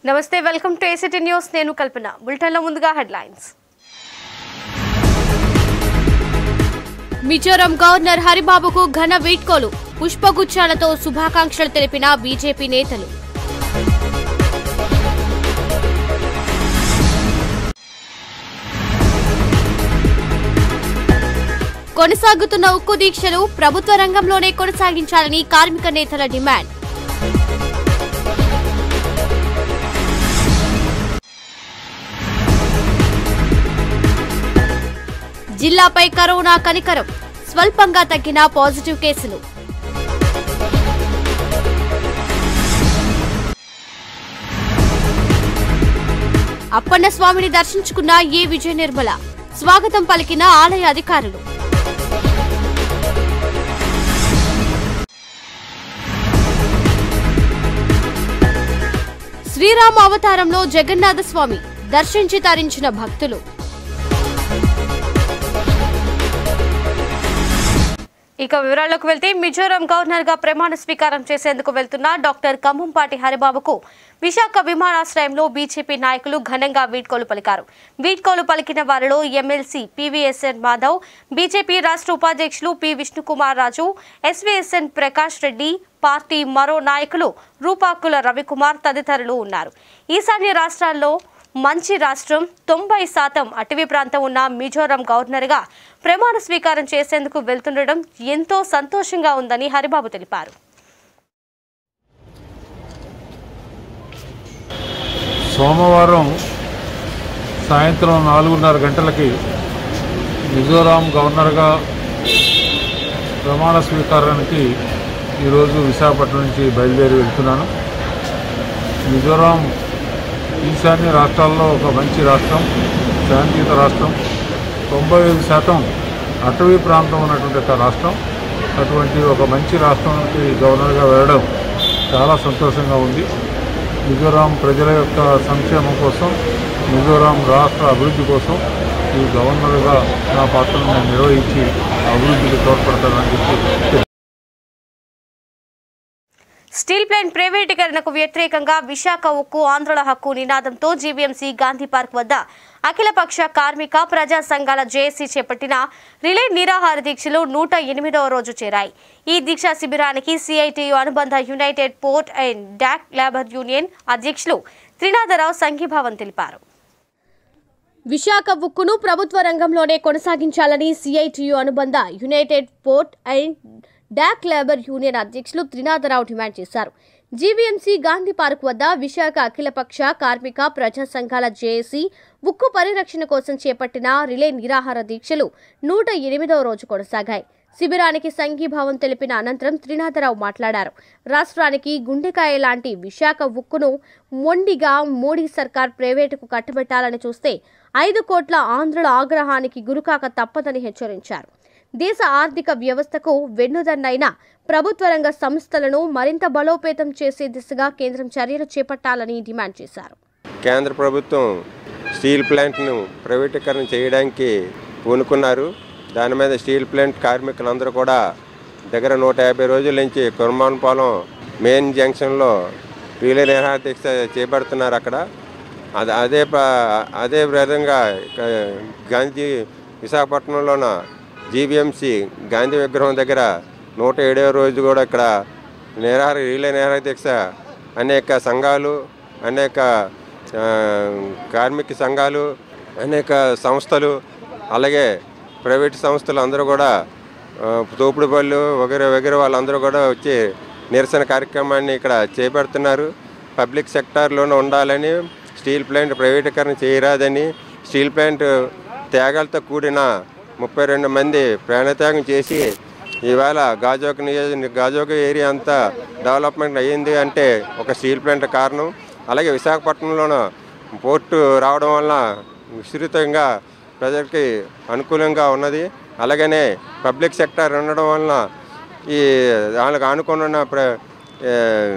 నమస్తే welcome to ACT news నేను కల్పన బులెటిన్లో ముందుగా హెడ్లైన్స్ మిజోరం గవర్నర్ హరిబాబుకు ఘన వీడ్కోలు పుష్పగుచ్చాలతో శుభాకాంక్షలు తెలిపిన బీజేపీ నేతలు కొనసాగుతున్న ఉక్కు దీక్షలు ప్రభుత్వ రంగంలోనే కొనసాగించాలని కార్మిక నేతల డిమాండ్ జిల్లాపై కరోనా కనికరం స్వల్పంగా తగ్గిన పాజిటివ్ కేసులు అప్పన్న స్వామిని దర్శించుకున్న ఏ విజయ నిర్మల స్వాగతం పలికిన ఆలయ అధికారులు శ్రీరామ అవతారంలో జగన్నాథ స్వామి దర్శించి తరించిన భక్తులు ఇక వివరాల్లోకి వెళ్తే మిజోరాం గవర్నర్ గా ప్రమాణ స్వీకారం చేసేందుకు వెళ్తున్న డాక్టర్ కంభంపాటి హరిబాబుకు విశాఖ విమానాశ్రయంలో బీజేపీ నాయకులు ఘనంగా వీడ్కోలు పలికారు వీడ్కోలు పలికిన వారిలో ఎమ్మెల్సీ పివిఎస్ఎన్ మాధవ్ బీజేపీ రాష్ట్ర ఉపాధ్యక్షులు P Vishnukumar Raju SVSN Prakash Reddy party మరో నాయకులు రూపాకుల రవికుమార్ తదితరులు ఉన్నారు ఈశాన్య రాష్ట్రాల్లో మంచి రాష్ట్రం తొంభై శాతం అటవీ ప్రాంతం ఉన్న మిజోరాం గవర్నర్గా ప్రమాణ స్వీకారం చేసేందుకు వెళ్తుండడం ఎంతో సంతోషంగా ఉందని హరిబాబు తెలిపారు సోమవారం సాయంత్రం నాలుగున్నర గంటలకి మిజోరాం గవర్నర్గా ప్రమాణ స్వీకారానికి ఈరోజు విశాఖపట్నం నుంచి బయలుదేరి వెళ్తున్నాను మిజోరాం ఈశాన్య రాష్ట్రాల్లో ఒక మంచి రాష్ట్రం శాంతియుత రాష్ట్రం తొంభై ఐదు శాతం అటవీ ప్రాంతం ఉన్నటువంటి ఒక రాష్ట్రం అటువంటి ఒక మంచి రాష్ట్రానికి గవర్నర్గా వెళ్ళడం చాలా సంతోషంగా ఉంది మిజోరాం ప్రజల యొక్క సంక్షేమం కోసం మిజోరాం రాష్ట్ర అభివృద్ధి కోసం ఈ గవర్నర్గా నా పాత్రను నేను నిర్వహించి అభివృద్ధికి తోడ్పడతానని చెప్పి స్టీల్ ప్లాంట్ ప్రైవేటీకరణకు వ్యతిరేకంగా విశాఖ ఉక్కు ఆంధ్రుల హక్కు నినాదంతో జీవీఎంసీ గాంధీ పార్క్ వద్ద అఖిలపక్ష కార్మిక ప్రజా సంఘాల జేఏసీ చేపట్టిన రిలే నిరాహార దీక్షలు నూట ఎనిమిదవ రోజు చేరాయి ఈ దీక్షా శిబిరానికి సిఐటియు అనుబంధ united port and dock labour union అధ్యక్షులు త్రినాథరావు సంఘీభావం తెలిపారు విశాఖ ఉక్కును ప్రభుత్వ రంగంలోనే కొనసాగించాలని సిఐటియు అనుబంధ united port and dock labour union అధ్యక్షులు త్రినాథరావు డిమాండ్ చేశారు జీవీఎంసీ గాంధీ పార్క్ వద్ద విశాఖ అఖిలపక్ష కార్మిక ప్రజా సంఘాల జేఏసీ ఉక్కు పరిరక్షణ కోసం చేపట్టిన రిలే నిరాహార దీక్షలు నూట ఎనిమిదవ రోజు కొనసాగాయి శిబిరానికి సంఘీభావం తెలిపిన అనంతరం త్రినాథరావు మాట్లాడారు రాష్ట్రానికి గుండెకాయ లాంటి విశాఖ ఉక్కును మొండిగా మోడీ సర్కార్ ప్రైవేటుకు కట్టబెట్టాలని చూస్తే ఐదు కోట్ల ఆంధ్రుల ఆగ్రహానికి గురికాక తప్పదని హెచ్చరించారు దేశ ఆర్థిక వ్యవస్థకు వెన్నుదన్నైన ప్రభుత్వ రంగ సంస్థలను మరింత బలోపేతం చేసే దిశగా కేంద్రం చర్యలు చేపట్టాలని డిమాండ్ చేశారు కేంద్ర ప్రభుత్వం స్టీల్ ప్లాంట్ను ప్రైవేటీకరణ చేయడానికి పూనుకున్నారు దాని మీద స్టీల్ ప్లాంట్ కార్మికులందరూ కూడా దగ్గర నూట యాభై రోజుల నుంచి కుర్మాన్పాలెం మెయిన్ జంక్షన్లో రీలే నిరాహార దీక్ష చేపడుతున్నారు అక్కడ అది అదే ప- అదే విధంగా ఇక గాంధీ విశాఖపట్నంలోన జీబీఎంసీ గాంధీ విగ్రహం దగ్గర నూట ఏడవ రోజు కూడా ఇక్కడ నిరాహార రీలే నిరాహార దీక్ష అనేక సంఘాలు అనేక ఆ, కార్మిక సంఘాలు అనేక సంస్థలు అలాగే ప్రైవేట్ సంస్థలు అందరూ కూడా ఆ, తోపుడు బళ్ళు వగైరా వగైరా వాళ్ళందరూ కూడా వచ్చి నిరసన కార్యక్రమాన్ని ఇక్కడ చేపడుతున్నారు పబ్లిక్ సెక్టార్లోనే ఉండాలని స్టీల్ ప్లాంట్ ప్రైవేటీకరణ చేయరాదని స్టీల్ ప్లాంట్ త్యాగాలతో కూడిన ముప్పై రెండు మంది ప్రాణత్యాగం చేసి ఇవాళ గాజోక్ నియోజక గాజోక్ ఏరియా అంతా డెవలప్మెంట్ అయ్యింది అంటే ఒక స్టీల్ ప్లాంట్ కారణం అలాగే విశాఖపట్నంలోనూ పోర్టు రావడం వలన విస్తృతంగా ప్రజలకి అనుకూలంగా ఉన్నది అలాగనే పబ్లిక్ సెక్టర్ ఉండడం వలన ఈ దానికి ఆనుకుని ఉన్న ప్ర ఏ,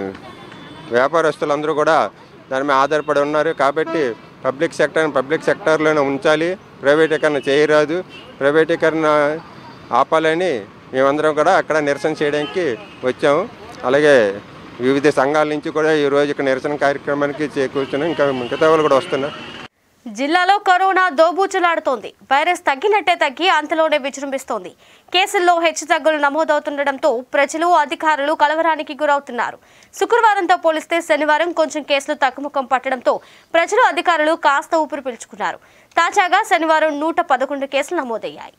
వ్యాపారస్తులందరూ కూడా దాని మీద ఆధారపడి ఉన్నారు కాబట్టి పబ్లిక్ సెక్టర్ని పబ్లిక్ సెక్టర్లోనే ఉంచాలి ప్రైవేటీకరణ చేయరాదు ప్రైవేటీకరణ ఆపాలని మేమందరం కూడా అక్కడ నిరసన చేయడానికి వచ్చాము అలాగే వివిధ సంఘాల నుంచి కూడా ఈ రోజు ఇక్కడ నిరసన కార్యక్రమానికి చేకూర్చున్నాం ఇంకా మిగతా వాళ్ళు కూడా వస్తున్నారు జిల్లాలో కరోనా దోబూచులాడుతోంది వైరస్ తగ్గినట్టే తగ్గి అంతలోనే విజృంభిస్తోంది కేసుల్లో హెచ్చుతగ్గులు నమోదవుతుండటంతో ప్రజలు అధికారులు కలవరానికి గురవుతున్నారు శుక్రవారంతో పోలిస్తే శనివారం కొంచెం కేసులు తగ్గుముఖం పట్టడంతో ప్రజలు అధికారులు కాస్త ఊపిరి పీల్చుకున్నారు తాజాగా శనివారం నూట పదకొండు కేసులు నమోదయ్యాయి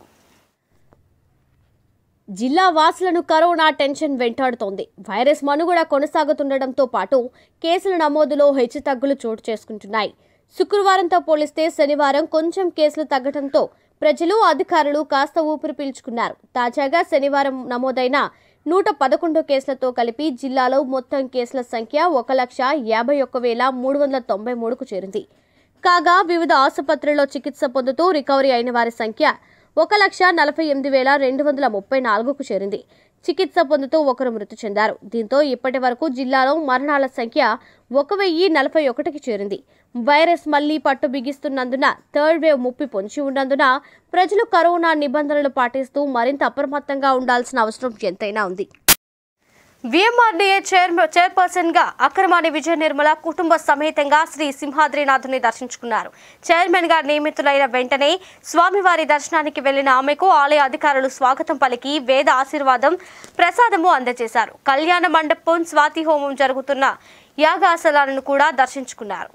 జిల్లా వాసులను కరోనా టెన్షన్ వెంటాడుతోంది వైరస్ మనుగడ కొనసాగుతుండటంతో పాటు కేసుల నమోదులో హెచ్చుతగ్గులు చోటు చేసుకుంటున్నాయి శుక్రవారంతో పోలిస్తే శనివారం కొంచెం కేసులు తగ్గడంతో ప్రజలు అధికారులు కాస్త ఊపిరి పీల్చుకున్నారు తాజాగా శనివారం నమోదైన నూట పదకొండు కేసులతో కలిపి జిల్లాలో మొత్తం కేసుల సంఖ్య ఒక లక్ష యాభై ఒక్క వేల మూడు వందల తొంభై మూడుకు చేరింది కాగా వివిధ ఆసుపత్రుల్లో చికిత్స పొందుతూ రికవరీ అయిన వారి సంఖ్య ఒక లక్ష నలభై ఎనిమిది వేల రెండు వందల ముప్పై నాలుగుకు చేరింది చికిత్స పొందుతూ ఒకరు మృతి చెందారు దీంతో ఇప్పటి వరకు జిల్లాలో మరణాల సంఖ్య ఒక వెయ్యి నలభై ఒకటికి చేరింది వైరస్ మళ్లీ పట్టు బిగిస్తున్నందున థర్డ్ వేవ్ ముప్పి పొంచి ఉన్నందున ప్రజలు కరోనా నిబంధనలు పాటిస్తూ మరింత అప్రమత్తంగా ఉండాల్సిన అవసరం ఎంతైనా ఉంది విఎంఆర్డీఏ చైర్ చైర్పర్సన్ గా అక్రమాణి విజయ నిర్మల కుటుంబ సమేతంగా శ్రీ సింహాద్రినాథుని దర్శించుకున్నారు చైర్మన్ గా నియమితులైన వెంటనే స్వామివారి దర్శనానికి వెళ్లిన ఆమెకు ఆలయ అధికారులు స్వాగతం పలికి వేద ఆశీర్వాదం ప్రసాదము అందజేశారు కళ్యాణ మండపం స్వాతి హోమం జరుగుతున్న యాగాసనాలను కూడా దర్శించుకున్నారు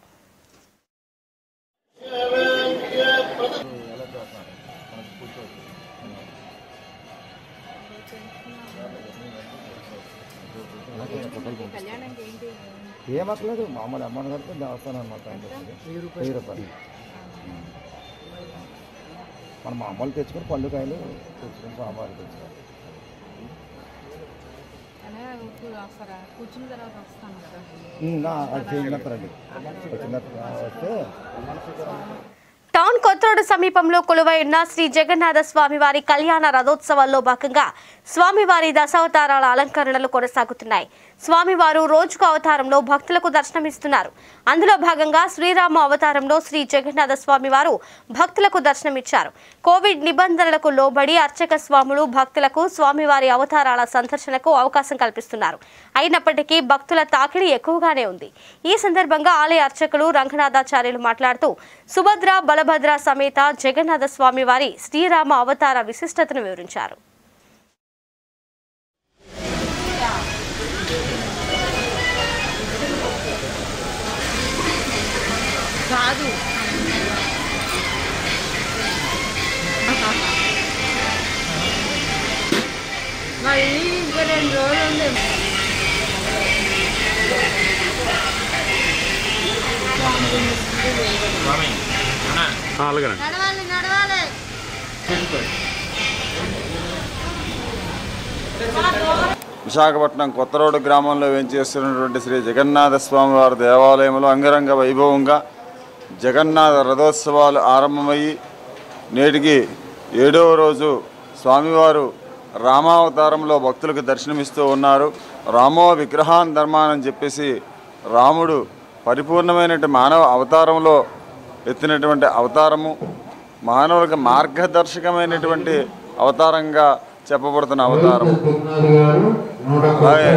ఏమక్కలేదు మామూలు అమ్మని కడితే దేవస్థానం అనమాట వెయ్యి రూపాయలు మనం మామూలు తెచ్చుకొని పళ్ళు కాయలు తెచ్చుకొని సాంబారు తెచ్చుకోవాలి అలా ఇప్పుడు వస్తారా కూర్చున్న తర్వాత వస్తాను కదా ఇంకా అది చేసినప్పుడండి వచ్చినప్పుడు వస్తే టౌన్ కొత్తరోడ్ సమీపంలో కొలువై ఉన్న శ్రీ జగన్నాథ స్వామివారి కళ్యాణ రథోత్సవాల్లో భాగంగా స్వామివారి దశావతారాల అలంకరణలు కొనసాగుతున్నాయి స్వామివారు రోజుకు అవతారంలో భక్తులకు దర్శనమిస్తున్నారు అందులో భాగంగా శ్రీరామ అవతారంలో శ్రీ జగన్నాథ స్వామివారు భక్తులకు దర్శనమిచ్చారు కోవిడ్ నిబంధనలకు లోబడి అర్చక స్వాములు భక్తులకు స్వామివారి అవతారాల సందర్శనకు అవకాశం కల్పిస్తున్నారు అయినప్పటికీ భక్తుల తాకిడి ఎక్కువగానే ఉంది ఈ సందర్భంగా ఆలయ అర్చకులు రంగనాథాచార్యులు మాట్లాడుతూ సుభద్ర బలభద్ర సమేత జగన్నాథ స్వామి వారి శ్రీరామ అవతార విశిష్టతను వివరించారు కాదు మళ్ళీ ఇంకా రెండు రోజులు ఉంది నడవాలి నడవాలి విశాఖపట్నం కొత్త రోడ్డు గ్రామంలో వేంచేస్తున్నటువంటి శ్రీ జగన్నాథ స్వామివారి దేవాలయంలో అంగరంగ వైభవంగా జగన్నాథ రథోత్సవాలు ఆరంభమయ్యి నేటికి ఏడవ రోజు స్వామివారు రామావతారంలో భక్తులకు దర్శనమిస్తూ ఉన్నారు రామో విగ్రహాన్ ధర్మాన్ చెప్పేసి రాముడు పరిపూర్ణమైనటువంటి మానవ అవతారంలో ఎత్తినటువంటి అవతారము మానవులకు మార్గదర్శకమైనటువంటి అవతారంగా చెప్పబడుతున్న అవతారం అలాగే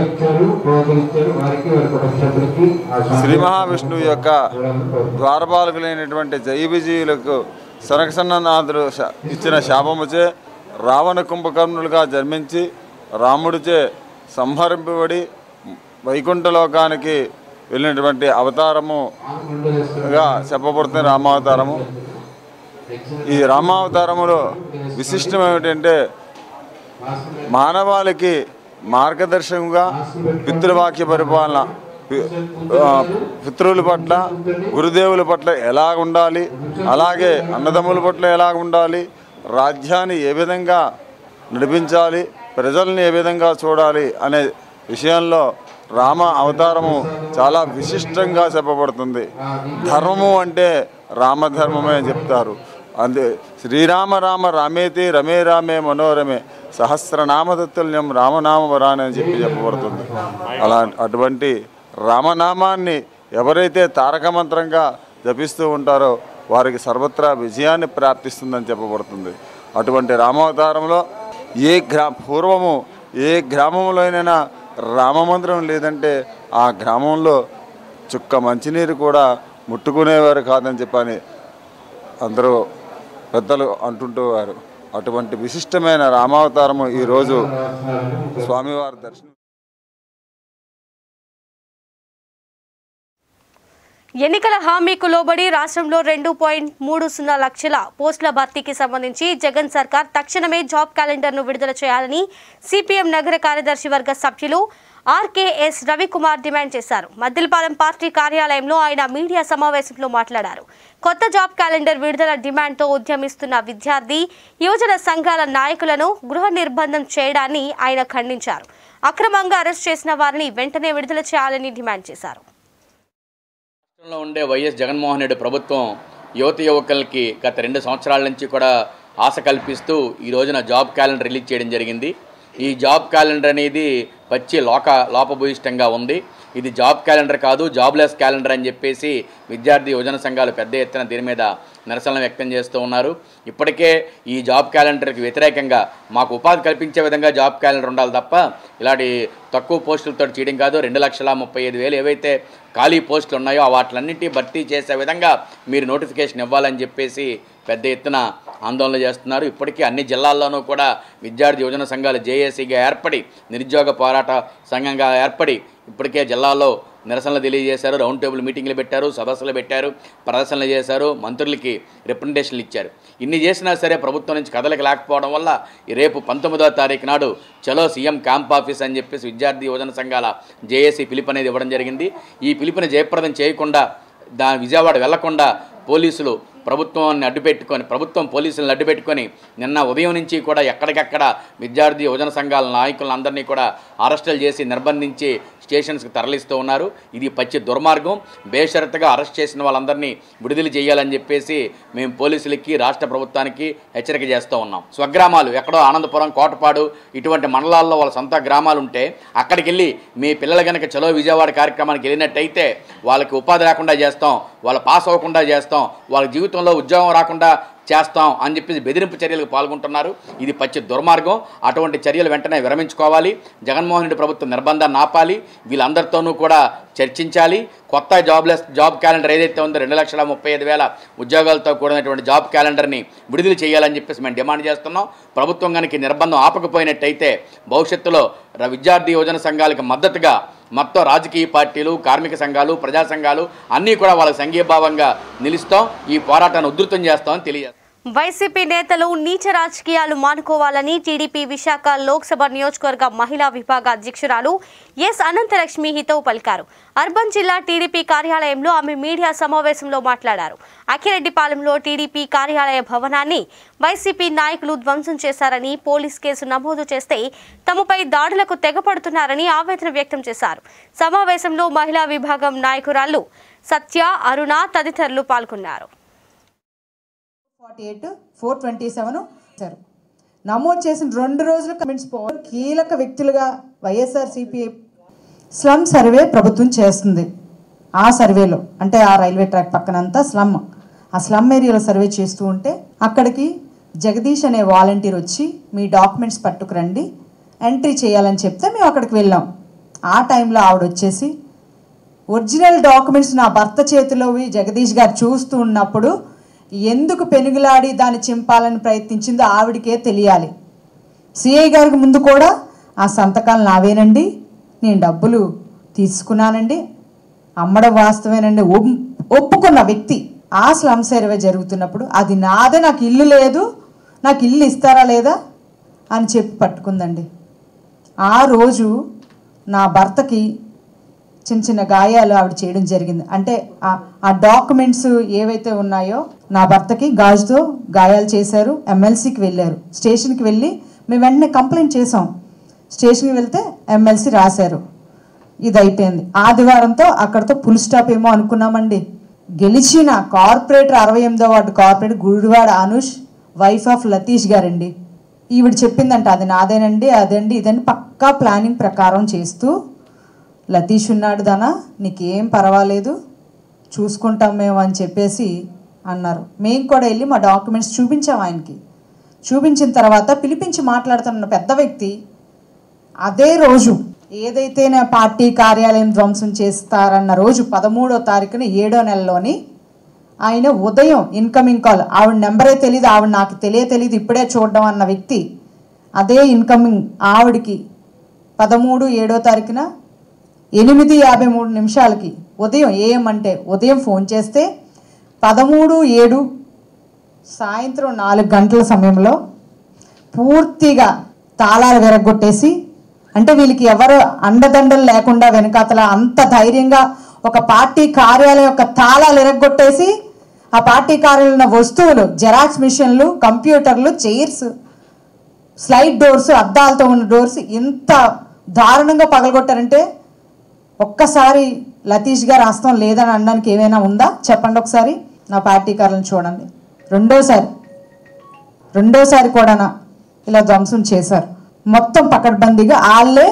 శ్రీ మహావిష్ణువు యొక్క ద్వారపాలకులైనటువంటి జై విజయులకు సనకసన్ననాథుడు శ- ఇచ్చిన శాపముచే రావణ కుంభకర్ణులుగా జన్మించి రాముడిచే సంహరింపబడి వైకుంఠలోకానికి వెళ్ళినటువంటి అవతారముగా చెప్పబడుతుంది రామావతారము ఈ రామావతారములో విశిష్టం ఏమిటంటే మానవాళికి మార్గదర్శకంగా పితృవాక్య పరిపాలన పి- ఆ, పితృల పట్ల గురుదేవుల పట్ల ఎలా ఉండాలి అలాగే అన్నదమ్ముల పట్ల ఎలా ఉండాలి రాజ్యాన్ని ఏ విధంగా నడిపించాలి ప్రజల్ని ఏ విధంగా చూడాలి అనే విషయంలో రామ అవతారము చాలా విశిష్టంగా చెప్పబడుతుంది ధర్మము అంటే రామధర్మమే అని చెప్తారు అంతే శ్రీరామ రామ రామేతి రమే రామే మనోరమే సహస్రనామతత్తుల్యం రామనామ వరాని అని చెప్పి చెప్పబడుతుంది అలా అటువంటి రామనామాన్ని ఎవరైతే తారక మంత్రంగా జపిస్తూ ఉంటారో వారికి సర్వత్రా విజయాన్ని ప్రాప్తిస్తుందని చెప్పబడుతుంది అటువంటి రామావతారంలో ఏ గ్రా పూర్వము ఏ గ్రామంలోనైనా రామమందిరం లేదంటే ఆ గ్రామంలో చుక్క మంచినీరు కూడా ముట్టుకునేవారు కాదని చెప్పని అందరూ పెద్దలు అంటుంటేవారు అటువంటి విశిష్టమైన రామావతారము ఈరోజు స్వామివారి దర్శనం ఎన్నికల హామీకు లోబడి రాష్ట్రంలో రెండు పాయింట్ మూడు సున్నా లక్షల పోస్టుల భర్తీకి సంబంధించి జగన్ సర్కార్ తక్షణమే జాబ్ క్యాలెండర్ను విడుదల చేయాలని సిపిఎం నగర కార్యదర్శి వర్గ సభ్యులు ఆర్కేఎస్ రవికుమార్ డిమాండ్ చేశారు మద్దిలపాలెం పార్టీ కార్యాలయంలో ఆయన మీడియా సమావేశంలో మాట్లాడారు కొత్త జాబ్ క్యాలెండర్ విడుదల డిమాండ్తో ఉద్యమిస్తున్న విద్యార్థి యువజన సంఘాల నాయకులను గృహ నిర్బంధం చేయడాన్ని ఆయన ఖండించారు అక్రమంగా అరెస్ట్ చేసిన వారిని వెంటనే విడుదల చేయాలని డిమాండ్ చేశారు రాష్ట్రంలో ఉండే వైఎస్ జగన్మోహన్ రెడ్డి ప్రభుత్వం యువత యువకులకి గత రెండు సంవత్సరాల నుంచి కూడా ఆశ కల్పిస్తూ ఈ రోజున జాబ్ క్యాలెండర్ రిలీజ్ చేయడం జరిగింది ఈ జాబ్ క్యాలెండర్ అనేది పచ్చి లోక లోపభూయిష్టంగా ఉంది ఇది జాబ్ క్యాలెండర్ కాదు జాబ్లెస్ క్యాలెండర్ అని చెప్పేసి విద్యార్థి యువజన సంఘాలు పెద్ద ఎత్తున దీని మీద నిరసన వ్యక్తం చేస్తూ ఉన్నారు ఇప్పటికే ఈ జాబ్ క్యాలెండర్కి వ్యతిరేకంగా మాకు ఉపాధి కల్పించే విధంగా జాబ్ క్యాలెండర్ ఉండాలి తప్ప ఇలాంటి తక్కువ పోస్టులతో చేయడం కాదు రెండు లక్షల ముప్పై ఐదు వేలు ఏవైతే ఖాళీ పోస్టులు ఉన్నాయో వాటిలన్నింటి భర్తీ చేసే విధంగా మీరు నోటిఫికేషన్ ఇవ్వాలని చెప్పేసి పెద్ద ఎత్తున ఆందోళన చేస్తున్నారు ఇప్పటికీ అన్ని జిల్లాల్లోనూ కూడా విద్యార్థి యువజన సంఘాలు జేఏసీగా ఏర్పడి నిరుద్యోగ పోరాట సంఘంగా ఏర్పడి ఇప్పటికే జిల్లాలో నిరసనలు తెలియజేశారు రౌండ్ టేబుల్ మీటింగ్లు పెట్టారు సదస్సులు పెట్టారు ప్రదర్శనలు చేశారు మంత్రులకి రిప్రజెంటేషన్లు ఇచ్చారు ఇన్ని చేసినా సరే ప్రభుత్వం నుంచి కదలిక లేకపోవడం వల్ల ఈ రేపు పంతొమ్మిదవ తారీఖు నాడు చలో సీఎం క్యాంప్ ఆఫీస్ అని చెప్పేసి విద్యార్థి యువజన సంఘాల జేఏసీ పిలుపు అనేది ఇవ్వడం జరిగింది ఈ పిలుపుని జయప్రదం చేయకుండా దా విజయవాడ వెళ్లకుండా పోలీసులు ప్రభుత్వాన్ని అడ్డుపెట్టుకొని ప్రభుత్వం పోలీసులను అడ్డుపెట్టుకొని నిన్న ఉదయం నుంచి కూడా ఎక్కడికక్కడ విద్యార్థి యువజన సంఘాల నాయకులందరినీ కూడా అరెస్టులు చేసి నిర్బంధించి స్టేషన్స్కి తరలిస్తూ ఉన్నారు ఇది పచ్చి దుర్మార్గం బేషరతుగా అరెస్ట్ చేసిన వాళ్ళందరినీ విడుదల చేయాలని చెప్పేసి మేము పోలీసులకి రాష్ట్ర ప్రభుత్వానికి హెచ్చరిక చేస్తూ ఉన్నాం స్వగ్రామాలు ఎక్కడో ఆనందపురం కోటపాడు ఇటువంటి మండలాల్లో వాళ్ళ సొంత గ్రామాలు ఉంటే అక్కడికి వెళ్ళి మీ పిల్లలు కనుక చలో విజయవాడ కార్యక్రమానికి వెళ్ళినట్టయితే వాళ్ళకి ఉపాధి లేకుండా చేస్తాం వాళ్ళు పాస్ అవ్వకుండా చేస్తాం వాళ్ళ జీవితంలో ఉద్యోగం రాకుండా చేస్తాం అని చెప్పేసి బెదిరింపు చర్యలకు పాల్గొంటున్నారు ఇది పచ్చి దుర్మార్గం అటువంటి చర్యలు వెంటనే విరమించుకోవాలి జగన్మోహన్ రెడ్డి ప్రభుత్వం నిర్బంధాన్ని ఆపాలి వీళ్ళందరితోనూ కూడా చర్చించాలి కొత్త జాబ్లెస్ జాబ్ క్యాలెండర్ ఏదైతే ఉందో రెండు లక్షల ముప్పై ఐదు వేల ఉద్యోగాలతో కూడినటువంటి జాబ్ క్యాలెండర్ని విడుదల చేయాలని చెప్పేసి మేము డిమాండ్ చేస్తున్నాం ప్రభుత్వం కనుక ఈ నిర్బంధం ఆపకపోయినట్టయితే భవిష్యత్తులో ర- విద్యార్థి యువజన సంఘాలకు మద్దతుగా మొత్తం రాజకీయ పార్టీలు కార్మిక సంఘాలు ప్రజా సంఘాలు అన్నీ కూడా వాళ్ళకి సంఘీభావంగా నిలుస్తాం ఈ పోరాటాన్ని ఉధృతం చేస్తామని తెలియజేస్తాం వైసీపీ నేతలు నీచ రాజకీయాలు మానుకోవాలని టీడీపీ విశాఖ లోక్సభ నియోజకవర్గ మహిళా విభాగ అధ్యక్షురాలు ఎస్ అనంతలక్ష్మి హితవు పలికారు అర్బన్ జిల్లా టీడీపీ కార్యాలయంలో ఆమె మీడియా సమావేశంలో మాట్లాడారు అఖిరెడ్డిపాలెంలో టీడీపీ కార్యాలయ భవనాన్ని వైసీపీ నాయకులు ధ్వంసం చేశారని పోలీస్ కేసు నమోదు చేస్తే తమపై దాడులకు తెగపడుతున్నారని ఆవేదన వ్యక్తం చేశారు సమావేశంలో మహిళా విభాగం నాయకురాలు సత్య అరుణ తదితరులు పాల్గొన్నారు forty eight four twenty seven sir నమోదు చేసిన రెండు రోజులు కమెంట్స్ పో కీలక వ్యక్తులుగా వైఎస్ఆర్ సిపిఐ స్లమ్ సర్వే ప్రభుత్వం చేస్తుంది ఆ సర్వేలో అంటే ఆ రైల్వే ట్రాక్ పక్కనంతా స్లమ్ ఆ స్లమ్ ఏరియాలో సర్వే చేస్తూ ఉంటే అక్కడికి జగదీష్ అనే వాలంటీర్ వచ్చి మీ డాక్యుమెంట్స్ పట్టుకురండి ఎంట్రీ చేయాలని చెప్తే మేము అక్కడికి వెళ్ళాం ఆ టైంలో ఆవిడ వచ్చేసి ఒరిజినల్ డాక్యుమెంట్స్ నా భర్త చేతిలోవి జగదీష్ గారు చూస్తూ ఉన్నప్పుడు ఎందుకు పెనుగులాడి దాన్ని చింపాలని ప్రయత్నించిందో ఆవిడకే తెలియాలి సిఐ గారికి ముందు కూడా ఆ సంతకాలు నావేనండి నేను డబ్బులు తీసుకున్నానండి అమ్మడం వాస్తవేనండి ఒప్- ఒప్పుకున్న వ్యక్తి ఆ స్లమ్ సర్వే జరుగుతున్నప్పుడు అది నాదే నాకు ఇల్లు లేదు నాకు ఇల్లు ఇస్తారా లేదా అని చెప్పి పట్టుకుందండి ఆ రోజు నా భర్తకి చిన్న చిన్న గాయాలు ఆవిడ చేయడం జరిగింది అంటే ఆ- ఆ డాక్యుమెంట్స్ ఏవైతే ఉన్నాయో నా భర్తకి గాజుతో గాయాలు చేశారు ఎమ్మెల్సీకి వెళ్ళారు స్టేషన్కి వెళ్ళి మేము వెంటనే కంప్లైంట్ చేసాం స్టేషన్కి వెళ్తే ఎమ్మెల్సీ రాశారు ఇది అయిపోయింది ఆదివారంతో అక్కడతో ఫుల్ స్టాప్ ఏమో అనుకున్నామండి గెలిచిన కార్పొరేటర్ అరవై ఎనిమిదో ward corporator Gudivada Anush wife of Latish గారండి ఈవిడ చెప్పిందంట అది నాదేనండి అదండి ఇదని పక్కా ప్లానింగ్ ప్రకారం చేస్తూ లతీష్ ఉన్నాడు దానా నీకేం పర్వాలేదు చూసుకుంటాం మేము అని చెప్పేసి అన్నారు మేము కూడా వెళ్ళి మా డాక్యుమెంట్స్ చూపించాం ఆయనకి చూపించిన తర్వాత పిలిపించి మాట్లాడుతున్న పెద్ద వ్యక్తి అదే రోజు ఏదైతే నా పార్టీ కార్యాలయం ధ్వంసం చేస్తారన్న రోజు పదమూడో తారీఖున ఏడో నెలలోని ఆయన ఉదయం ఇన్కమింగ్ కాల్ ఆవిడ నెంబరే తెలియదు ఆవిడ నాకు తెలియ తెలియదు ఇప్పుడే చూడడం అన్న వ్యక్తి అదే ఇన్కమింగ్ ఆవిడకి పదమూడు ఏడో తారీఖున ఎనిమిది యాభై మూడు నిమిషాలకి ఉదయం ఏఎం అంటే ఉదయం ఫోన్ చేస్తే పదమూడు ఏడు సాయంత్రం నాలుగు గంటల సమయంలో పూర్తిగా తాళాలు విరగొట్టేసి అంటే వీళ్ళకి ఎవరు అండదండలు లేకుండా వెనకాతల అంత ధైర్యంగా ఒక పార్టీ కార్యాలయం యొక్క తాళాలు విరగొట్టేసి ఆ పార్టీ కార్యాలయం ఉన్న వస్తువులు జెరాక్స్ మిషన్లు కంప్యూటర్లు చైర్స్ స్లైడ్ డోర్స్ అద్దాలతో ఉన్న డోర్స్ ఇంత దారుణంగా పగలగొట్టారంటే ఒక్కసారి లతీష్ గారు హస్తం లేదని అనడానికి ఏమైనా ఉందా చెప్పండి ఒకసారి నా పార్టీ కార్యాలయం చూడండి రెండోసారి రెండోసారి కూడా ఇలా ధ్వంసం చేశారు మొత్తం పకడ్బందీగా వాళ్ళే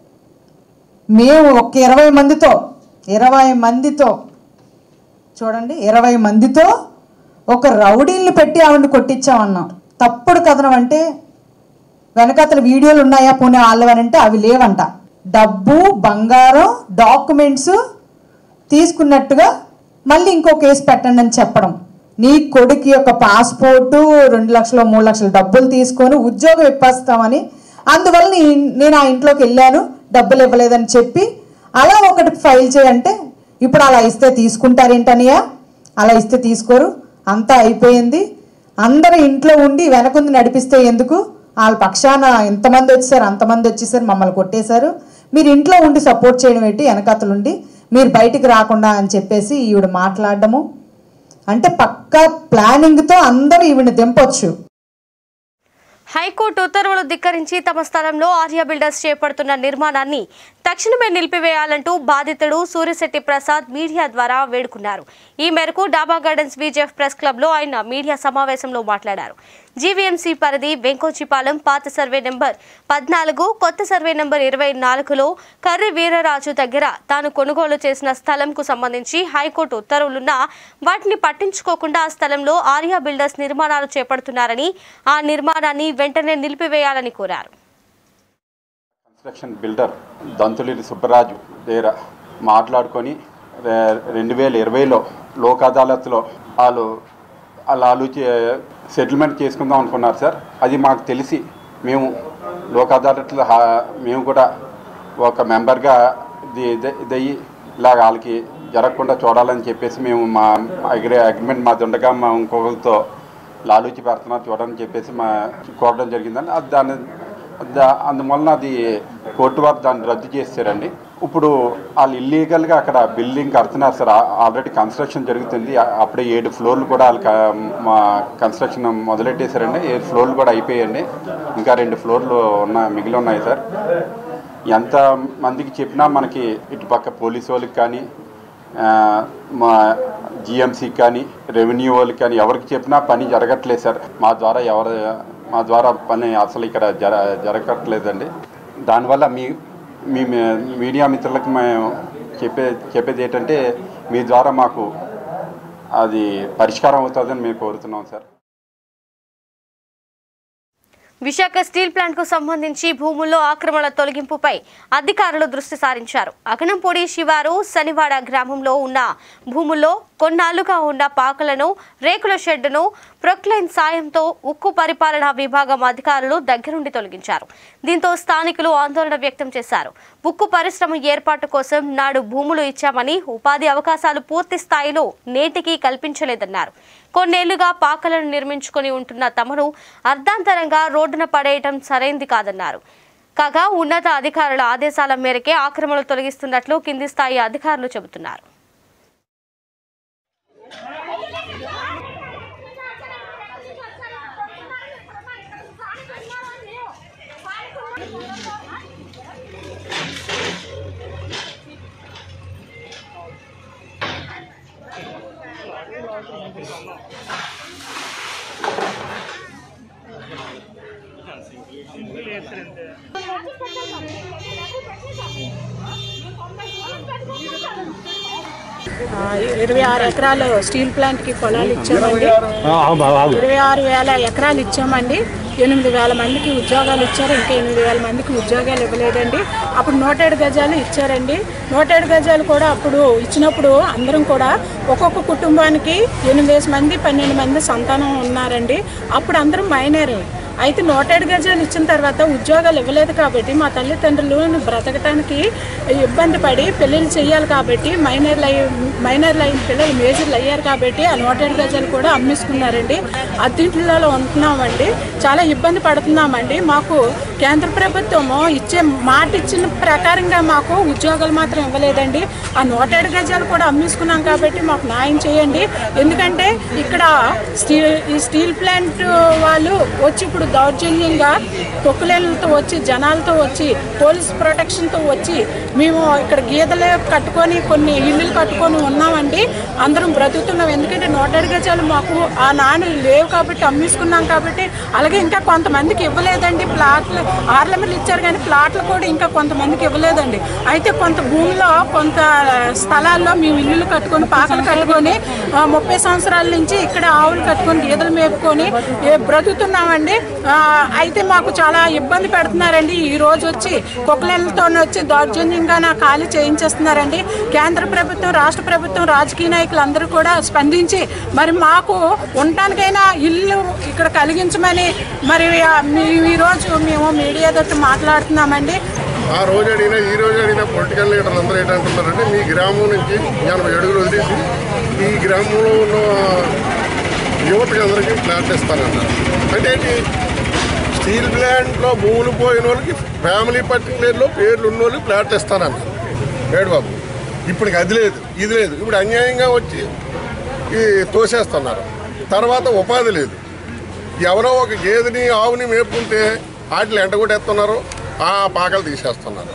మేము ఒక ఇరవై మందితో ఇరవై మందితో చూడండి ఇరవై మందితో ఒక రౌడీల్ని పెట్టి ఆవిడని కొట్టించామన్నాం తప్పుడు కథనం అంటే వెనకాతల వీడియోలు ఉన్నాయా పోనీ వాళ్ళవనంటే అవి లేవంట డబ్బు బంగారం డాక్యుమెంట్స్ తీసుకున్నట్టుగా మళ్ళీ ఇంకో కేసు పెట్టండి అని చెప్పడం నీ కొడుకు యొక్క పాస్పోర్టు రెండు లక్షలు మూడు లక్షలు డబ్బులు తీసుకొని ఉద్యోగం ఇప్పేస్తామని అందువల్ల నీ- నేను ఆ ఇంట్లోకి వెళ్ళాను డబ్బులు ఇవ్వలేదని చెప్పి అలా ఒకటి ఫైల్ చేయంటే ఇప్పుడు అలా ఇస్తే తీసుకుంటారేంటనియా అలా ఇస్తే తీసుకోరు అంతా అయిపోయింది అందరూ ఇంట్లో ఉండి వెనకుంది నడిపిస్తే ఎందుకు వాళ్ళ పక్షాన ఎంతమంది వచ్చేసారు అంతమంది వచ్చేసారు మమ్మల్ని కొట్టేశారు మీరు ఇంట్లో ఉండి సపోర్ట్ చేయడం ఏంటి వెనకతలుండి మీరు బయటికి రాకుండా అని చెప్పేసి ఈవిడ మాట్లాడడము అంటే పక్కా ప్లానింగ్తో అందరూ ఈవిని దింపొచ్చు హైకోర్టు ఉత్తర్వులు ధిక్కరించి తమ స్థలంలో ఆర్య బిల్డర్స్ చేపడుతున్న నిర్మాణాన్ని తక్షణమే నిలిపివేయాలంటూ బాధితుడు సూర్యశెట్టి ప్రసాద్ మీడియా ద్వారా వేడుకున్నారు ఈ మేరకు డాబా గార్డెన్స్ విజెఫ్ ప్రెస్ క్లబ్లో ఆయన మీడియా సమావేశంలో మాట్లాడారు జీవీఎంసీ పరిధి వెంకోచిపాలెం పాత సర్వే నెంబర్ పద్నాలుగు కొత్త సర్వే నెంబర్ ఇరవై నాలుగులో కర్రి వీరరాజు దగ్గర తాను కొనుగోలు చేసిన స్థలంకు సంబంధించి హైకోర్టు ఉత్తర్వులున్నా వాటిని పట్టించుకోకుండా ఆ స్థలంలో ఆర్యా బిల్డర్స్ నిర్మాణాలు చేపడుతున్నారని ఆ నిర్మాణాన్ని వెంటనే నిలిపివేయాలని కోరారు కన్స్ట్రక్షన్ బిల్డర్ దంతులిరి సుబ్బరాజు దగ్గర మాట్లాడుకొని రె- రెండు వేల ఇరవైలో లోక్ అదాలత్లో వాళ్ళు వాళ్ళు ఆలోచి సెటిల్మెంట్ చేసుకుందాం అనుకున్నారు సార్ అది మాకు తెలిసి మేము లోక్ అదాలత్లో హా- మేము కూడా ఒక మెంబర్గా ఇది ఇది- ఇదయ్యి ఇలాగ వాళ్ళకి జరగకుండా చూడాలని చెప్పేసి మేము మా అగ్రి అగ్రిమెంట్ మాది ఉండగా మా ఇంకొకరితో లాలూచి పెడుతున్నారు చూడని చెప్పేసి మా కోరడం జరిగిందని అది దాన్ని దా- అందువలన అది కోర్టు వారు దాన్ని రద్దు చేశారండి ఇప్పుడు వాళ్ళు ఇల్లీగల్గా అక్కడ బిల్డింగ్ కడుతున్నారు సార్ ఆ- ఆల్రెడీ కన్స్ట్రక్షన్ జరుగుతుంది ఆ- అప్పుడే ఏడు ఫ్లోర్లు కూడా వాళ్ళు క- మా కన్స్ట్రక్షన్ మొదలెట్టేశారండి ఏడు ఫ్లోర్లు కూడా అయిపోయాయండి ఇంకా రెండు ఫ్లోర్లు ఉన్న మిగిలి ఉన్నాయి సార్ ఎంత మందికి చెప్పినా మనకి ఇటుపక్క పోలీసు వాళ్ళకి కానీ ఆ, మా జిఎంసీకి కానీ రెవెన్యూ వాళ్ళకి కానీ ఎవరికి చెప్పినా పని జరగట్లేదు సార్ మా ద్వారా ఎవరు మా ద్వారా పని అసలు ఇక్కడ జర జరగట్లేదండి దానివల్ల మీ మీ మీ- మీడియా మిత్రులకు మేము చెప్పే చెప్పేది ఏంటంటే మీ ద్వారా మాకు అది పరిష్కారం అవుతుందని మేము కోరుతున్నాం సార్ విశాఖ స్టీల్ ప్లాంట్ కు సంబంధించి భూముల్లో ఆక్రమణల తొలగింపుపై అధికారులు దృష్టి సారించారు అగనంపొడి శివారు శనివాడ గ్రామంలో ఉన్న భూముల్లో కొన్నాళ్లుగా ఉన్న పాకలను రేకుల షెడ్డును ప్రొక్లైన్ సాయంతో ఉక్కు పరిపాలనా విభాగం అధికారులు దగ్గరుండి తొలగించారు దీంతో స్థానికులు ఆందోళన వ్యక్తం చేశారు ఉక్కు పరిశ్రమ ఏర్పాటు కోసం నాడు భూములు ఇచ్చామని ఉపాధి అవకాశాలు పూర్తి స్థాయిలో నేటికి కల్పించలేదన్నారు కొన్నేళ్లుగా పాకలను నిర్మించుకొని ఉంటున్న తమను అర్ధాంతరంగా రోడ్డున పడేయటం సరైంది కాదన్నారు కాగా ఉన్నత అధికారుల ఆదేశాల మేరకే ఆక్రమణలు తొలగిస్తున్నట్లు కింది స్థాయి అధికారులు చెబుతున్నారు ఆ, ఇరవై ఆరు ఎకరాలు స్టీల్ ప్లాంట్కి పొలాలు ఇచ్చామండి ఇరవై ఆరు వేల ఎకరాలు ఇచ్చామండి ఎనిమిది వేల మందికి ఉద్యోగాలు ఇచ్చారు ఇంకా ఎనిమిది వేల మందికి ఉద్యోగాలు ఇవ్వలేదండి అప్పుడు నూట ఏడు గజాలు ఇచ్చారండి నూట ఏడు గజాలు కూడా అప్పుడు ఇచ్చినప్పుడు అందరం కూడా ఒక్కొక్క కుటుంబానికి ఎనిమిది మంది పన్నెండు మంది సంతానం ఉన్నారండి అప్పుడు అందరం మైనరే అయితే నూట ఏడు గజాలు ఇచ్చిన తర్వాత ఉద్యోగాలు ఇవ్వలేదు కాబట్టి మా తల్లిదండ్రులు బ్రతకటానికి ఇబ్బంది పడి పెళ్ళిళ్ళు చేయాలి కాబట్టి మైనర్లు అయ్యి మైనర్లు అయిన పిల్లలు మేజర్లు అయ్యారు కాబట్టి ఆ నూట ఏడు గజాలు కూడా అమ్మేసుకున్నారండి అద్దెంట్లలో ఉంటున్నామండి చాలా ఇబ్బంది పడుతున్నామండి మాకు కేంద్ర ప్రభుత్వము ఇచ్చే మాట ఇచ్చిన ప్రకారంగా మాకు ఉద్యోగాలు మాత్రం ఇవ్వలేదండి ఆ నూట ఏడు గజాలు కూడా అమ్మేసుకున్నాం కాబట్టి మాకు న్యాయం చేయండి ఎందుకంటే ఇక్కడ స్టీల్ ఈ స్టీల్ ప్లాంట్ వాళ్ళు వచ్చి ఇప్పుడు దౌర్జన్యంగా తొక్కులేళ్ళతో వచ్చి జనాలతో వచ్చి పోలీస్ ప్రొటెక్షన్తో వచ్చి మేము ఇక్కడ గీతలే కట్టుకొని కొన్ని ఇల్లులు కట్టుకొని ఉన్నామండి అందరం బ్రతుకుతున్నాం ఎందుకంటే నూట ఏడు గజాలు మాకు ఆ నాన్న లేవు కాబట్టి అమ్మేసుకున్నాం కాబట్టి అలాగే ఇంకా కొంతమందికి ఇవ్వలేదండి ప్లాట్లు ఆర్లమెంట్లు ఇచ్చారు కానీ ప్లాట్లు కూడా ఇంకా కొంతమందికి ఇవ్వలేదండి అయితే కొంత భూమిలో కొంత స్థలాల్లో మేము ఇల్లులు కట్టుకొని పాకలు కట్టుకొని ఆ, ముప్పై సంవత్సరాల నుంచి ఇక్కడ ఆవులు కట్టుకొని గీదలు మేపుకొని ఏ, బ్రతుకుతున్నామండి ఆ, అయితే మాకు చాలా ఇబ్బంది పెడుతున్నారండి ఈ రోజు వచ్చి కుక్కలతో వచ్చి దౌర్జన్యంగా నా ఖాళీ చేయించేస్తున్నారండి కేంద్ర ప్రభుత్వం రాష్ట్ర ప్రభుత్వం రాజకీయ నాయకులు అందరూ కూడా స్పందించి మరి మాకు ఉండటానికైనా ఇల్లు ఇక్కడ కలిగించమని మరి ఆ, మీ- ఈరోజు మేము మీడియా తోటి మాట్లాడుతున్నామండి ఆ రోజు అడిగినా ఈ రోజు అడిగినా పొలిటికల్ లీడర్లు అందరూ ఏంటంటున్నారంటే మీ గ్రామం నుంచి ఎనభై అడుగులు వదిలేసి ఈ గ్రామంలో ఉన్న యువతకి అందరికీ ఫ్లాట్ ఇస్తానన్నారు అంటే ఏంటి స్టీల్ ప్లాంట్లో భూములు పోయిన వాళ్ళకి ఫ్యామిలీ పర్టికులర్లో పేర్లు ఉన్న వాళ్ళు ఫ్లాట్ ఇస్తానన్నారు ఏడు బాబు ఇప్పటికి అది లేదు ఇది లేదు ఇప్పుడు అన్యాయంగా వచ్చి ఈ తోసేస్తున్నారు తర్వాత ఉపాధి లేదు ఎవరో ఒక గేదెని ఆవుని మేపుకుంటే వాటిని ఎండగొట్టేస్తున్నారు ఆ పాకలు తీసేస్తున్నారు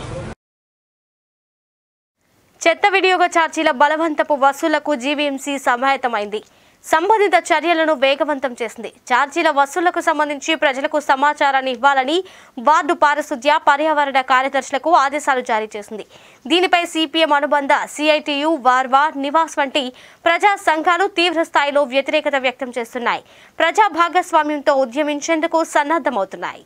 చెత్త వినియోగ ఛార్జీల బలవంతపు వసూళ్లకు జీవీఎంసీ సమాయత్తమైంది సంబంధిత చర్యలను వేగవంతం చేసింది ఛార్జీల వసూళ్లకు సంబంధించి ప్రజలకు సమాచారాన్ని ఇవ్వాలని వార్డు పారిశుద్ధ్య పర్యావరణ కార్యదర్శులకు ఆదేశాలు జారీ చేసింది దీనిపై సిపిఎం అనుబంధ సిఐటియు వార్వా నివాస్ వంటి ప్రజా సంఘాలు తీవ్ర స్థాయిలో వ్యతిరేకత వ్యక్తం చేస్తున్నాయి ప్రజా భాగస్వామ్యంతో ఉద్యమించేందుకు సన్నద్ధమవుతున్నాయి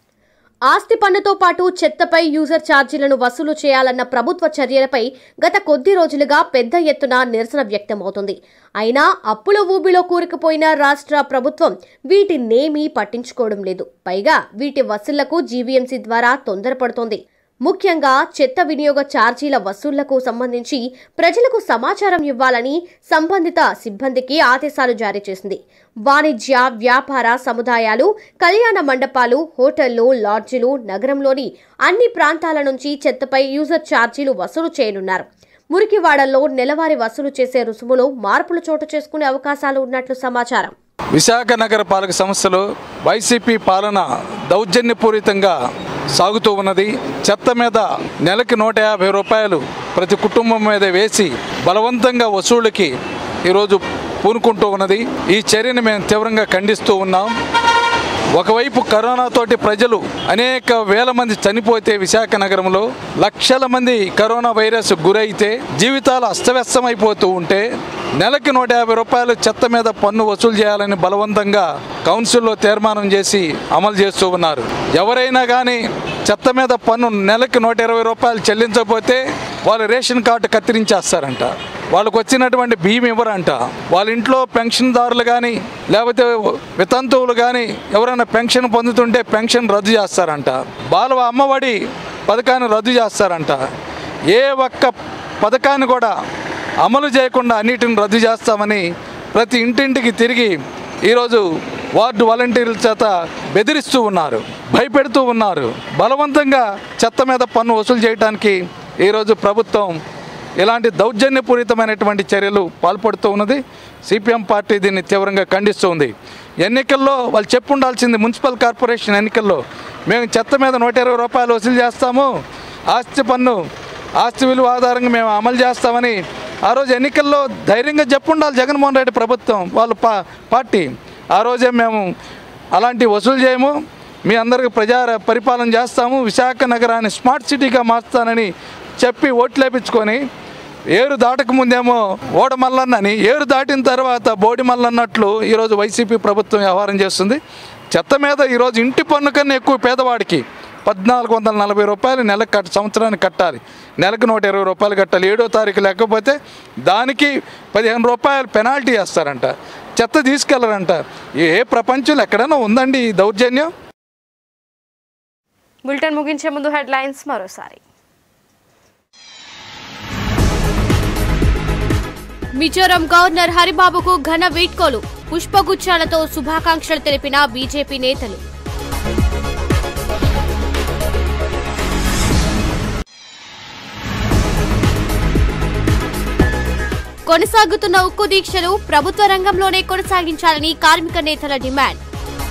ఆస్తి పన్నుతో పాటు చెత్తపై యూజర్ ఛార్జీలను వసూలు చేయాలన్న ప్రభుత్వ చర్యలపై గత కొద్ది రోజులుగా పెద్ద ఎత్తున నిరసన వ్యక్తమవుతుంది అయినా అప్పుల ఊబిలో కూరుకుపోయిన రాష్ట్ర ప్రభుత్వం వీటినేమీ పట్టించుకోవడం లేదు పైగా వీటి వసూళ్లకు జీవీఎంసీ ద్వారా తొందరపడుతోంది ముఖ్యంగా చెత్త వినియోగ ఛార్జీల వసూళ్లకు సంబంధించి ప్రజలకు సమాచారం ఇవ్వాలని సంబంధిత సిబ్బందికి ఆదేశాలు జారీ చేసింది వాణిజ్య వ్యాపార సముదాయాలు కళ్యాణ మండపాలు హోటళ్లు లాడ్జిలు నగరంలోని అన్ని ప్రాంతాల నుంచి చెత్తపై యూజర్ ఛార్జీలు వసూలు చేయనున్నారు మురికివాడల్లో నెలవారీ వసూలు చేసే రుసుములో మార్పులు చోటు చేసుకునే అవకాశాలు ఉన్నట్లు సమాచారం విశాఖ నగర పాలక సంస్థలో వైసీపీ పాలన దౌర్జన్యపూరితంగా సాగుతూ ఉన్నది చెత్త మీద నెలకి నూట యాభై రూపాయలు ప్రతి కుటుంబం మీద వేసి బలవంతంగా వసూళ్ళకి ఈరోజు పూనుకుంటూ ఉన్నది ఈ చర్యను మేము తీవ్రంగా ఖండిస్తూ ఉన్నాం ఒకవైపు కరోనాతోటి ప్రజలు అనేక వేల మంది చనిపోతే విశాఖ నగరంలో లక్షల మంది కరోనా వైరస్ గురైతే జీవితాలు అస్తవ్యస్తమైపోతూ ఉంటే నెలకి నూట యాభై రూపాయలు చెత్త మీద పన్ను వసూలు చేయాలని బలవంతంగా కౌన్సిల్లో తీర్మానం చేసి అమలు చేస్తూ ఉన్నారు ఎవరైనా కానీ చెత్త మీద పన్ను నెలకి నూట ఇరవై రూపాయలు చెల్లించకపోతే వాళ్ళు రేషన్ కార్డు కత్తిరించేస్తారంట వాళ్ళకు వచ్చినటువంటి బియ్యం ఇవ్వరంట వాళ్ళ ఇంట్లో పెన్షన్దారులు కానీ లేకపోతే వితంతువులు కానీ ఎవరైనా పెన్షన్ పొందుతుంటే పెన్షన్ రద్దు చేస్తారంట బాల అమ్మఒడి పథకాన్ని రద్దు చేస్తారంట ఏ ఒక్క పథకాన్ని కూడా అమలు చేయకుండా అన్నిటిని రద్దు చేస్తామని ప్రతి ఇంటింటికి తిరిగి ఈరోజు వార్డు వాలంటీర్ల చేత బెదిరిస్తూ ఉన్నారు భయపెడుతూ ఉన్నారు బలవంతంగా చెత్త మీద పన్ను వసూలు చేయడానికి ఈరోజు ప్రభుత్వం ఇలాంటి దౌర్జన్యపూరితమైనటువంటి చర్యలు పాల్పడుతూ ఉన్నది సిపిఎం పార్టీ దీన్ని తీవ్రంగా ఖండిస్తూ ఉంది ఎన్నికల్లో వాళ్ళు చెప్పు ఉండాల్సింది మున్సిపల్ కార్పొరేషన్ ఎన్నికల్లో మేము చెత్త మీద నూట ఇరవై రూపాయలు వసూలు చేస్తాము ఆస్తి పన్ను ఆస్తి విలువ ఆధారంగా మేము అమలు చేస్తామని ఆ రోజు ఎన్నికల్లో ధైర్యంగా చెప్పుండాలి జగన్మోహన్ రెడ్డి ప్రభుత్వం వాళ్ళ పా పార్టీ ఆ రోజే మేము అలాంటి వసూలు చేయము మీ అందరికి ప్రజా పరిపాలన చేస్తాము విశాఖ నగరాన్ని స్మార్ట్ సిటీగా మార్స్తానని చెప్పి ఓట్లేపించుకొని ఏరు దాటక ముందేమో ఓడ మల్లన్నని ఏరు దాటిన తర్వాత బోడి మల్లన్నట్లు ఈరోజు వైసీపీ ప్రభుత్వం వ్యవహారం చేస్తుంది చెత్త మీద ఈరోజు ఇంటి పన్ను కన్నా ఎక్కువ పేదవాడికి పద్నాలుగు వందల నలభై రూపాయలు నెలకు కట్ట సంవత్సరానికి కట్టాలి నెలకు నూట ఇరవై రూపాయలు కట్టాలి ఏడో తారీఖు లేకపోతే దానికి పదిహేను రూపాయలు పెనాల్టీ వేస్తారంట చెత్త తీసుకెళ్లరంట ఏ ప్రపంచంలో ఎక్కడైనా ఉందండి ఈ దౌర్జన్యం బులెటిన్ ముగించే ముందు హెడ్లైన్స్ మరోసారి మిజోరం గవర్నర్ హరిబాబుకు ఘన వీడ్కోలు పుష్పగుచ్చాలతో శుభాకాంక్షలు తెలిపిన బీజేపీ నేతలు కొనసాగుతున్న ఉక్కు దీక్షలు ప్రభుత్వ రంగంలోనే కొనసాగించాలని కార్మిక నేతల డిమాండ్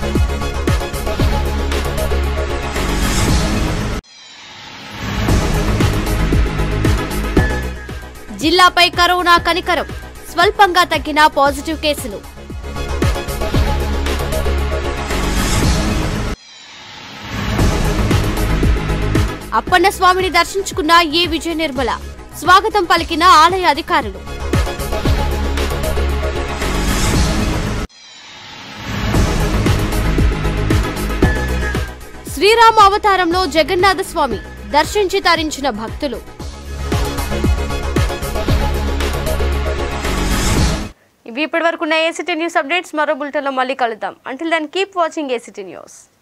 జిల్లాపై కరోనా కనికరం స్వల్పంగా తగ్గిన పాజిటివ్ కేసులు అప్పన్న స్వామిని దర్శించుకున్న ఏ విజయ నిర్మల స్వాగతం పలికిన ఆలయ అధికారులు శ్రీరామ అవతారంలో జగన్నాథ స్వామి దర్శించి తరించిన భక్తులు ఇవి ఇప్పటి వరకు ఉన్న ఏసీటీ న్యూస్ అప్డేట్స్ మరో బులెటిన్లో మళ్ళీ కలుద్దాం until then keep watching ACT news